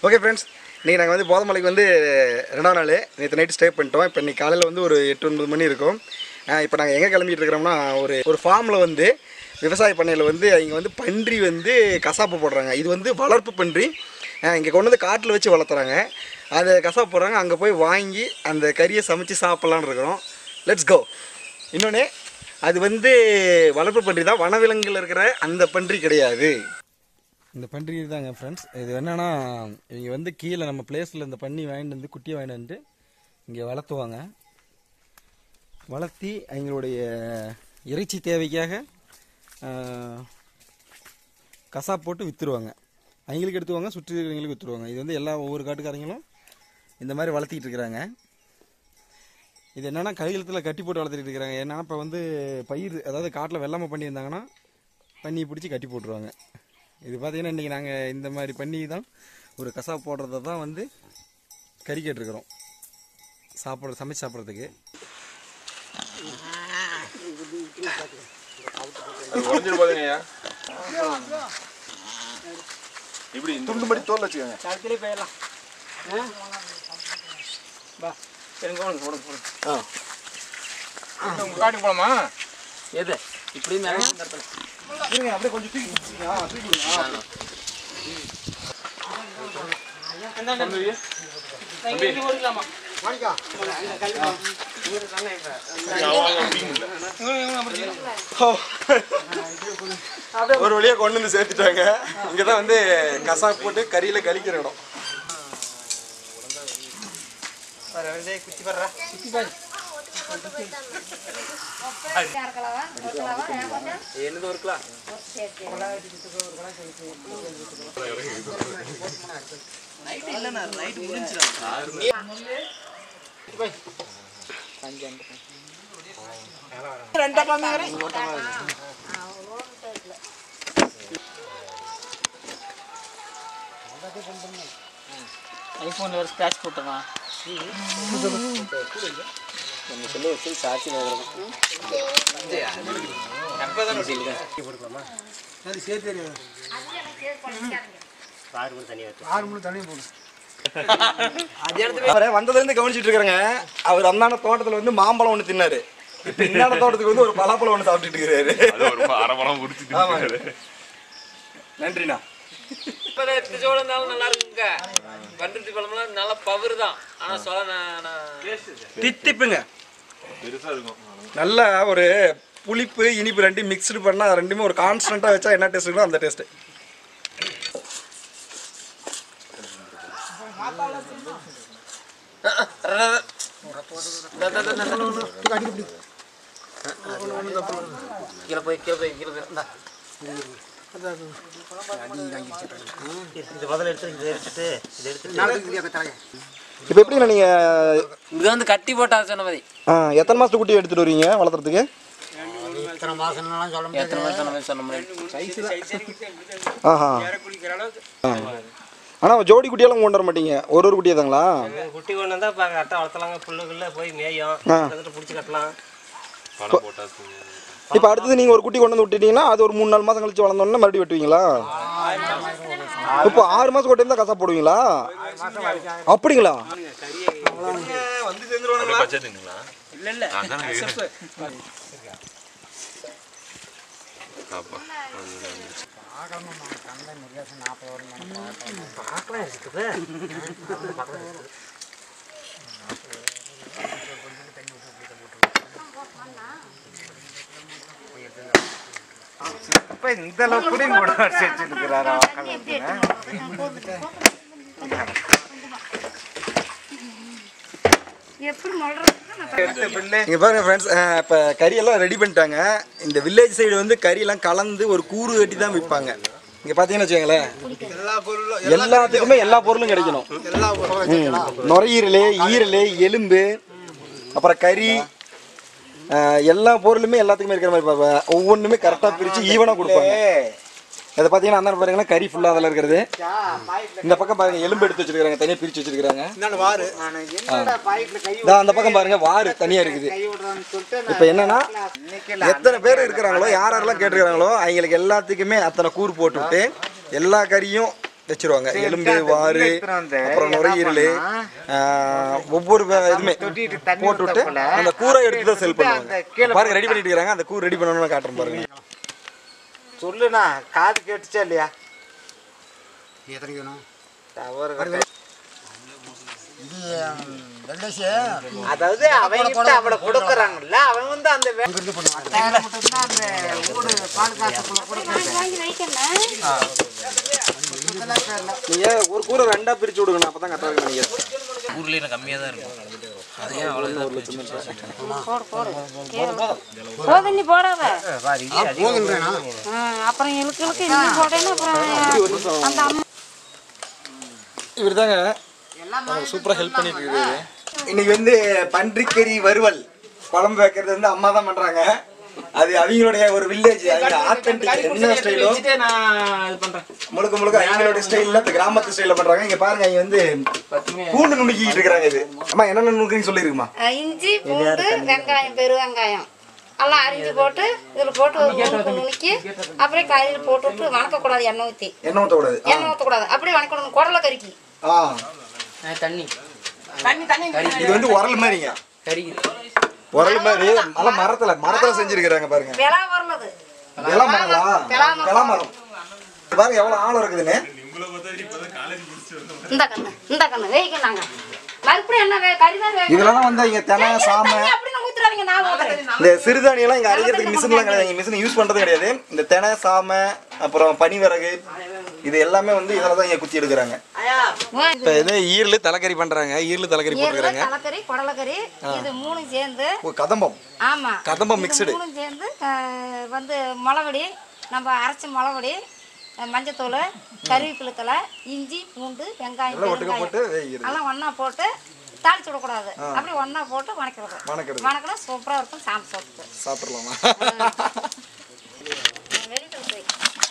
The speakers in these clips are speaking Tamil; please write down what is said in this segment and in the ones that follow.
ஓகே ஃப்ரெண்ட்ஸ் இன்றைக்கி நாங்கள் வந்து போதமலைக்கு வந்து ரெண்டாவது நாள் நேற்று நைட்டு ஸ்டே பண்ணிட்டோம் இப்போ இன்னைக்கு காலையில் வந்து ஒரு எட்டு ஒன்பது மணி இருக்கும் இப்போ நாங்கள் எங்கே கிளம்பிட்டு இருக்கிறோம்னா ஒரு ஒரு ஃபார்மில் வந்து விவசாய பண்ணையில் வந்து இங்கே வந்து பன்றி வந்து கசாப்பு போடுறாங்க இது வந்து வளர்ப்பு பன்றி இங்கே கொண்டு வந்து காட்டில் வச்சு வளர்த்துறாங்க அதை கசாப்பு போடுறாங்க அங்கே போய் வாங்கி அந்த கறியை சமைச்சு சாப்பிட்லான்னு இருக்கிறோம் லெட்ஸ் கோ இன்னொன்று அது வந்து வளர்ப்பு பன்றி தான் வனவிலங்குல இருக்கிற அந்த பன்றி கிடையாது இந்த பன்றி தாங்க ஃப்ரெண்ட்ஸ் இது என்னன்னா இவங்க வந்து கீழே நம்ம பிளேஸில் இந்த பண்ணி வாங்கிட்டு வந்து குட்டியை வாங்கிட்டு வந்து இங்கே வளர்த்துவாங்க வளர்த்தி அவங்களுடைய இறைச்சி தேவைக்காக ஆஹ், கசாப் போட்டு விற்றுருவாங்க அவங்களுக்கு எடுத்துவாங்க சுற்றி இருக்கிறவங்களுக்கு விற்றுருவாங்க இது வந்து எல்லா ஒவ்வொரு காட்டுக்காரங்களும் இந்த மாதிரி வளர்த்திட்டு இருக்கிறாங்க இது என்னன்னா கையெழுத்தில் கட்டி போட்டு வளர்த்துட்டு இருக்கிறாங்க ஏன்னா இப்போ வந்து பயிர் அதாவது காட்டில் வெள்ளாமை பண்ணியிருந்தாங்கன்னா பண்ணி பிடிச்சி கட்டி போட்டுருவாங்க இது பார்த்தீங்கன்னா இன்றைக்கி நாங்கள் இந்த மாதிரி பண்ணி தான் ஒரு கசாப் போடுறத தான் வந்து கறி கேட்டிருக்கிறோம் சாப்பிட்ற சமைச்சு சாப்பிட்றதுக்கு உடஞ்சிரு போதுங்கய்யா இப்படி துண்டுபடி தோல் வச்சுக்கோங்க தடுத்துலேயே போயிடலாம் வா எனக்கு போடுங்க போடுங்க போடுங்க உங்க காட்டுக்கு போலாமா எது இப்படி மேலே தடுத்துல இருங்க அப்படியே கொஞ்சம் தூக்கி பிடிச்சிங்க. ஆ, தூக்கிடுங்க. ஆ, ஓடிக்கலாமா ஒரு வழியாக கொண்டு வந்து சேர்த்துட்டாங்க இங்கே தான் வந்து கசாப் போட்டு கறியில் கழிக்கிற இடம் குச்சி படுறா என்னது ஒரு கிலோ ஐஃபோன் ஒரு ஸ்க்ராட்ச் போட்டுமா நம்ம சொல்லி வச்சு சாட்சி அவரை வந்ததுலேருந்து கவனிச்சிட்டு இருக்கிறேங்க அவர் அந்தாண்ட தோட்டத்தில் வந்து மாம்பழம் ஒன்று தின்னாரு இப்போ இன்னாண்ட தோட்டத்துக்கு வந்து ஒரு பலாப்பழம் ஒன்று சாப்பிட்டுட்டு இருக்கிறாரு அது ஒரு அரை மரம் உரிச்சு ஆமாங்க. நன்றிண்ணா சோளம் இருந்தாலும் நல்லா இருக்குங்க பண்ருட்டி பழம்லாம் நல்ல பவர் தான் ஆனா சோளம் தித்திப்புங்க பெருசா இருக்கும் நல்ல ஒரு புளிப்பு இனிப்பு ரெண்டையும் மிக்ஸ்டு பண்ணால் ரெண்டுமே ஒரு கான்ஸ்டண்ட்டாக வச்சா என்ன டேஸ்ட் இருக்கோ அந்த டேஸ்ட்டு கீழே போய் கீழே போய் கீழே போய் இந்தா. இப்போ எப்படிண்ணா நீங்கள் இது வந்து கட்டி போட்டா சொன்ன மாதிரி எத்தனை மாதத்துக்கு குட்டி எடுத்துகிட்டு வருவீங்க வளர்த்துறதுக்கு எத்தனை மாசம் சொன்ன மாதிரி சொன்ன மாதிரி ஆஹா ஆனால் ஜோடி குட்டியெல்லாம் கொண்டு வர மாட்டீங்க ஒரு ஒரு குட்டியே தாங்களா குட்டி கொண்டு வந்தா இப்போ கரெக்டாக வளர்த்தலாங்க புல்லுக்குள்ள போய் மேயும் ஆ. வந்துட்டு பிடிச்சி கட்டலாம் பணம் போட்டா இப்போ அடுத்தது நீங்கள் ஒரு குட்டி கொண்டு வந்து விட்டுட்டீங்கன்னா அது ஒரு மூணு நாலு மாதம் கழிச்சு வளர்ந்தோன்னே மறுபடியும் வெட்டுவீங்களா இப்போ ஆறு மாதம் கொண்டு இருந்தால் கசா போடுவீங்களா அப்படிங்களா அப்படியே பச்சை தின்னுங்களா இல்ல இல்ல நான் தானே கேக்குறேன். அப்பா இப்போ இந்த அளவுக்கு கூட கூட வச்சுட்டு இருக்கிறாரா எப்படி மொழறது இங்கே பாருங்க ஃப்ரெண்ட்ஸ் இப்போ கறியெல்லாம் ரெடி பண்ணிட்டாங்க இந்த வில்லேஜ் சைடு வந்து கறியெல்லாம் கலந்து ஒரு கூறு கட்டி தான் விற்பாங்க இங்கே பார்த்தீங்கன்னு வச்சுக்கோங்களேன் எல்லாத்துக்குமே எல்லா பொருளும் கிடைக்கணும் ம். நுரையீரல் ஈரல் எலும்பு அப்புறம் கறி அஹ், எல்லா பொருளுமே எல்லாத்துக்குமே இருக்கிற மாதிரி பாப்பா ஒவ்வொன்றுமே கரெக்டாக பிரித்து ஈவனாக கொடுப்பாங்க இதை பார்த்தீங்கன்னா அந்த பாருங்கன்னா கறி ஃபுல்லாக அதில் இருக்கிறது இந்த பக்கம் பாருங்க எலும்பு எடுத்து வச்சிருக்காங்க தனியாக பிரித்து வச்சிருக்காங்க இதோ அந்த பக்கம் பாருங்க வாரு தனியாக இருக்குது இப்போ என்னன்னா எத்தனை பேர் இருக்கிறாங்களோ யார் யாரெல்லாம் கேட்டிருக்கிறாங்களோ அவங்களுக்கு எல்லாத்துக்குமே அத்தனை கூறு போட்டுவிட்டு எல்லா கறியும் தைச்சிருவாங்க எலும்பு அந்த வாறு உள்ள எடுத்துட்டு வந்து அப்புறம் என்ன நுரையீரல் ஆஹ், ஒவ்வொரு வே- இதுமே தொட்டிட்டு தண்ணி போட்டுவிட்டு ஊத்தக்குள்ள அந்த கூரை எடுத்து தான் செல் பண்ணுவாங்க அந்த கீழே பாருங்க ரெடி பண்ணிட்டு இருக்காங்க அந்த கூரை ரெடி பண்ணணும்னு காட்டுறேன் பாருங்க சொல்லுண்ணா காது கேட்டுச்சா இல்லையா எத்தனை வேணும் தவறு இது வெள்ளசி அதாவது அவங்கிட்ட அவளை கொடுக்குறாங்கல்ல அவன் வந்து அந்த வே- மட்டும்தான் அந்த ஊடு பால் காசுக்குள்ள கொடுக்குறது வாங்கி வைக்கணும் நீங்க ஒரு கூரை ரெண்டா பிரிச்சு விடுங்க அப்பதான் கரெக்டா இருக்கும் நினைக்கிறேன் ஊர்லேயே கம்மியாக தான் இருக்கும் போடு போடு போது நீ போடாத போகின்றேனா ஆ, அப்புறம் இழுக்கு இழுக்கு இன்னும் போட்டேன்னா அப்புறம் அந்த அம்மா இவர் தாங்க சூப்பரா ஹெல்ப் பண்ணிட்டு இருக்காரு இன்னைக்கு வந்து பன்றிக்கறி வறுவல் குழம்பு வைக்கிறது வந்து அம்மா தான் பண்றாங்க அது அவங்களுடைய ஒரு வில்லேஜ் அவங்க ஆத்தென்டிக் என்ன ஸ்டைலோ நான் இது பண்றேன் முழுக்க முழுக்க அவங்களுடைய ஸ்டைல்ல இந்த கிராமத்து ஸ்டைல்ல பண்றாங்க இங்க பாருங்க இங்க வந்து பூண்டு நுணுக்கிட்டு இருக்காங்க இது அம்மா என்னென்ன நுணுக்குறீங்க சொல்லிருக்குமா அஹ், இஞ்சி பூண்டு வெங்காயம் பெரு வெங்காயம் எல்லாம் அரிஞ்சு போட்டு இதில் போட்டு ஒரு நுணுக்கு நுணுக்கி அப்படியே கறியில் போட்டு விட்டு வணக்கக்கூடாது எண்ணெய் ஊற்றி எண்ணெய் ஊற்றக்கூடாது எண்ணெய் ஊற்றக்கூடாது அப்படியே வணக்கணும் குடலை கறிக்கு ஆ தண்ணி தண்ணி தண்ணி இது வந்து உரல் மாதிரிங்க கறி உரல் மாதிரி நல்ல மரத்துல மரத்துல செஞ்சிருக்கிறாங்க பாருங்க விலா வரலது வெளா மரங்களா வெளா மரம். வெளா மரம் இது பாருங்க எவ்வளவு ஆழம் இருக்குதுன்னு இந்த கண்ணு இந்த கண்ணு வேய்க்கணாங்க மறுபடியும் என்ன வே- கறி தான் வேகணும். இதெல்லாம் வந்து இங்க தெனை சாமை தண்ணி அப்படி நான் ஊத்துறாதீங்க நான் ஊத்துறேன் இந்த சிறுதானியம் எல்லாம் இங்க அரைக்கிறதுக்கு மிஷின்லாம் கிடையாது இங்க மிஷின் யூஸ் பண்றது கிடையாது இந்த தெனை சாமை அப்புறம் பனிவிறகு இது எல்லாமே வந்து இதில் தான் இங்க குத்தி எடுக்கிறாங்க இப்போ இது ஈரல் தலைக்கறி பண்றாங்க ஈரல் தலைக்கறி ஈரல் போட்டுக்கிறாங்க தலைக்கறி குடலக்கறி இது மூணும் சேர்ந்து ஒரு கதம்பம் ஆமா கதம்பம் இது mixed. மூணும் சேர்ந்து அஹ், வந்து மிளவடி நம்ம அரைச்ச மிளவடி அஹ், மஞ்சத்தூள் கருவேப்பிலை தழை இஞ்சி பூண்டு வெங்காயம் எல்லாம் ஒட்டுக்க போட்டு பெருங்காயம் வேகிறது எல்லாம் ஒண்ணா போட்டு தாளிச்சு விடக்கூடாது அப்படியே ஒண்ணா போட்டு வணக்கிறது வணக்கிறது. வணக்கினா சூப்பரா இருக்கும் சாம்பு சோத்துக்கு சாப்பிடலாமா வெளியில் போய்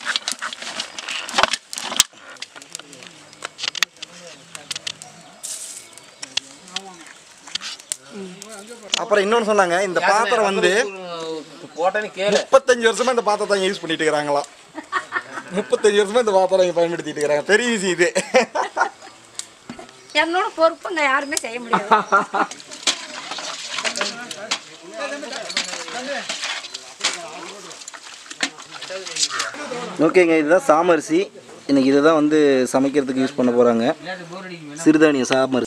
அப்புறம் இன்னொன்னு சொன்னாங்க இந்த பாத்திரம் வந்து போட்டேன்னு கேளு முப்பத்தஞ்சு வருஷமா இந்த பாத்திரத்தை யூஸ் பண்ணிட்டு இருக்கிறாங்களாம் முப்பத்தஞ்சு வருஷமா இந்த பாத்திரம் இங்க பயன்படுத்திட்டு இருக்கிறாங்க பெரிய விஷயம் இது என்னோட பொறுப்புங்க யாருமே செய்ய முடியாது ஓகேங்க இதுதான் சாமரிசி இன்னைக்கு இதை தான் வந்து சமைக்கிறதுக்கு யூஸ் பண்ண போகிறாங்க சிறுதானிய சாமரிசி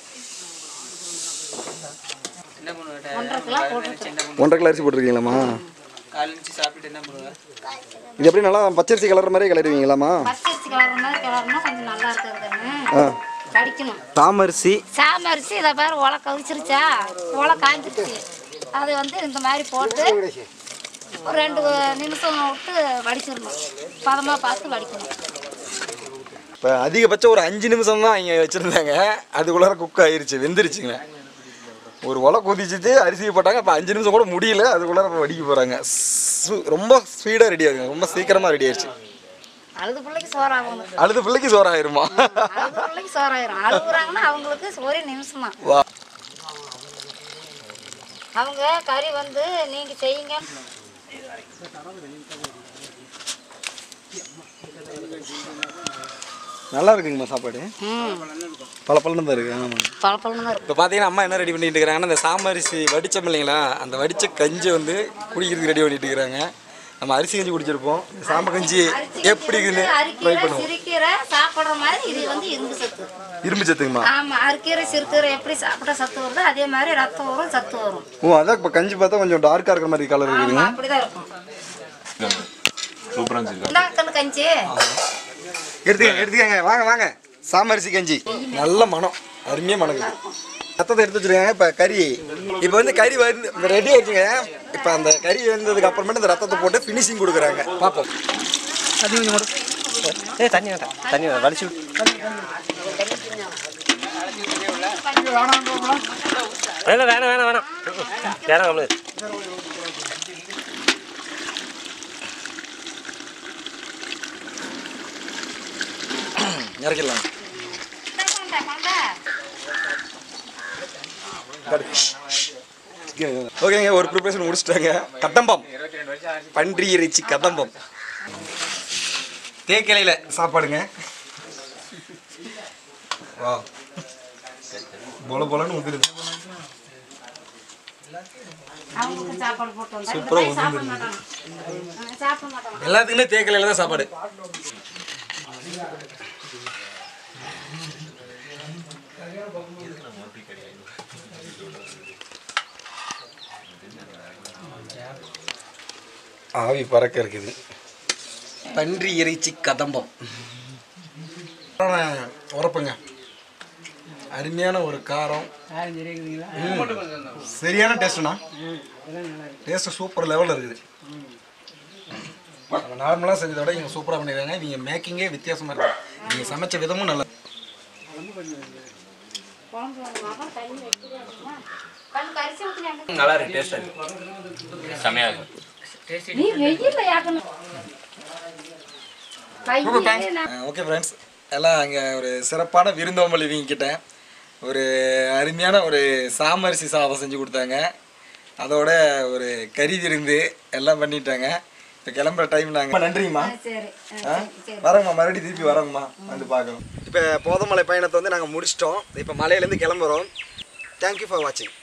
ஒன்றரை கிலோ போட்டு ஒன்றரை கிலோ அரிசி போட்டிருக்கீங்களாம்மா காலைச்சு சாப்பிட்டு என்ன பண்ணுவேன் இது எப்படி நல்லா பச்சரிசி கலர் மாதிரி கிளறுவீங்களாம்மா பச்சரிசி கிளற மாதிரி கிளறனா கொஞ்சம் நல்லா இருக்கிறதுன்னு ஆ கடிக்கணும் சாமரிசி சாமரிசி இதை பாரு ஒலை கவிச்சிருச்சா ஒலை காய்ஞ்சிருச்சு அது வந்து இந்த மாதிரி போட்டு ஒரு ரெண்டு நிமிஷம் விட்டு வடிச்சிடணும் பதமாக பார்த்து வடிக்கணும் இப்போ அதிகபட்சம் ஒரு அஞ்சு நிமிஷம் தான் இங்கே வச்சுருந்தாங்க அதுக்குள்ளார குக் ஆயிருச்சு வெந்துருச்சுங்க ஒரு ஒலை கொதிச்சுட்டு அரிசி போட்டாங்க இப்போ அஞ்சு நிமிஷம் கூட முடியல அதுக்குள்ளார இப்போ வடிக்க போகிறாங்க ரொம்ப ஸ்பீடாக ரெடி ஆகுங்க ரொம்ப சீக்கிரமாக ரெடி ஆயிடுச்சு அழுது பிள்ளைக்கு சோறாகும் அழுது பிள்ளைக்கு சோறாயிருமா அழுது பிள்ளைக்கு சோறாயிரும் அழுகுறாங்கன்னா அவங்களுக்கு ஒரே நிமிஷம் தான் வா அவங்க கறி வந்து நீங்கள் செய்யுங்க நல்லா இருக்குங்கம்மா சாப்பாடு ம் பல பலன்னு தான் இருக்கு ஆமாம் பழப்பழம் தான் இருக்கும் இப்போ பார்த்தீங்கன்னா அம்மா என்ன ரெடி பண்ணிட்டு இருக்கிறாங்கன்னா அந்த சாமரிசி வடிச்சோம் இல்லைங்களா அந்த வடிச்ச கஞ்சி வந்து குடிக்கிறதுக்கு ரெடி பண்ணிட்டு இருக்கிறாங்க நம்ம அரிசி கஞ்சி குடிச்சிருப்போம் இந்த சாம கஞ்சி எப்படி இருக்குன்னு ட்ரை அரிக்கீரை பண்ணுவோம் சிறுக்கீரை சாப்பிட்ற மாதிரி இது வந்து இரும்பு சத்து இரும்பு சத்துக்குமா ஆமா அரிக்கீரை சிறுக்கீரை எப்படி சாப்பிட்டா சத்து வருதோ அதே மாதிரி ரத்தம் வரும் சத்து வரும் ஓ அதான் இப்போ கஞ்சி பார்த்தா கொஞ்சம் டார்க்காக இருக்கிற மாதிரி கலர் இருக்குதுங்க ஆமா அப்படிதான் இருக்கும் சூப்பராக இருந்துச்சு இந்தாங்க கண்ணு கஞ்சி எடுத்துக்கங்க எடுத்துக்கங்க வாங்க வாங்க சாமரிசி கஞ்சி நல்ல மனம் அருமையாக மணக்குது ரத்தத்தை எடுத்து வச்சிருக்காங்க இப்போ கறி இப்போ வந்து கறி வந்து ரெடி ஆயிடுச்சுங்க இப்போ அந்த கறி வந்ததுக்கு அப்புறமேட்டு இந்த ரத்தத்தை போட்டு ஃபினிஷிங் கொடுக்குறாங்க பார்ப்போம் ஏ தண்ணி வேண்டாம் தண்ணி வலிச்சு வேணாம் வேணாம் வேணாம் வேணாம் வேணாம் கம்மு இறக்கிடலாம் ஓகேங்க ஒரு ப்ரிப்பரேஷன் முடிச்சிட்டாங்க கதம்பம் பன்றி இறைச்சி கதம்பம் தேக்கிலையில் சாப்பாடுங்க வா பொல பொலன்னு வந்துருது அவங்களுக்கு சாப்பாடு போட்டு வந்தா இந்த சூப்பரா பையன் சாப்பிட மாட்டான் சாப்பிட மாட்டான் எல்லாத்துக்குமே தேக்கலையில தான் சாப்பாடு ஆவி பறக்க இருக்குது பன்றி இறைச்சி கதம்பம் உரப்புங்க அருமையான ஒரு காரம் ம். சரியான டேஸ்ட்ண்ணா டேஸ்ட் சூப்பர் லெவலில் இருக்குது நம்ம நார்மலாக செஞ்சதை விட இவங்க சூப்பராக பண்ணிடுறாங்க இவங்க மேக்கிங்கே வித்தியாசமாக இருக்குது நீங்கள் சமைச்ச விதமும் நல்லா குழம்பு வேணுமா தண்ணி வைக்கிறேன் கல் கரிசி ஊற்றினாங்க நல்லா இருக்கு டேஸ்ட் இருக்கு செமையா இருக்கும் நீ வெயில்ல யாக்கணும் கையிலே நான் ஓகே ஃப்ரெண்ட்ஸ் எல்லாம் அங்கே ஒரு சிறப்பான விருந்தோம்பல் இவங்க கிட்ட ஒரு அருமையான ஒரு சாமரிசி சாதம் செஞ்சு கொடுத்தாங்க அதோட ஒரு கறி விருந்து எல்லாம் பண்ணிட்டாங்க இப்போ கிளம்புற டைம் நாங்கள் நன்றிங்கம்மா சரி ஆ வரேங்கம்மா மறுபடியும் திருப்பி வரேங்கம்மா வந்து பார்க்கலாம் இப்போ போதமலை பயணத்தை வந்து நாங்கள் முடிச்சிட்டோம் இப்போ மலையிலேருந்து கிளம்புறோம் தேங்க்யூ ஃபார் வாட்சிங்